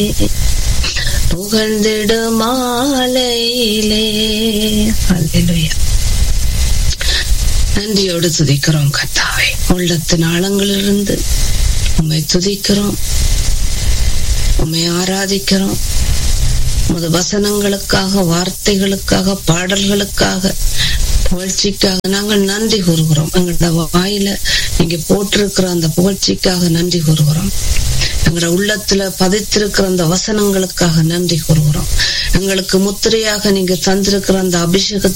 புகழ்ந்திடு மாலையிலே அல்லேலூயா நன்றியோடு துதிக்கிறோம் கத்தாவை உள்ளத்தின் ஆழங்களிலிருந்து உம்மை துதிக்கிறோம் உம்மை ஆராதிக்கிறோம் உமது வசனங்களுக்காக வார்த்தைகளுக்காக பாடல்களுக்காக புகழ்ச்சிக்காக நாங்கள் நன்றி கூறுகிறோம் எங்களோட வாயில நீங்க போட்டிருக்கிற அந்த புகழ்ச்சிக்காக நன்றி கூறுகிறோம் எங்களோட உள்ளத்துல பதித்திருக்கிற அந்த வசனங்களுக்காக நன்றி கூறுகிறோம் எங்களுக்கு முத்திரையாக நீங்க தந்திருக்கிற அந்த அபிஷேகத்தை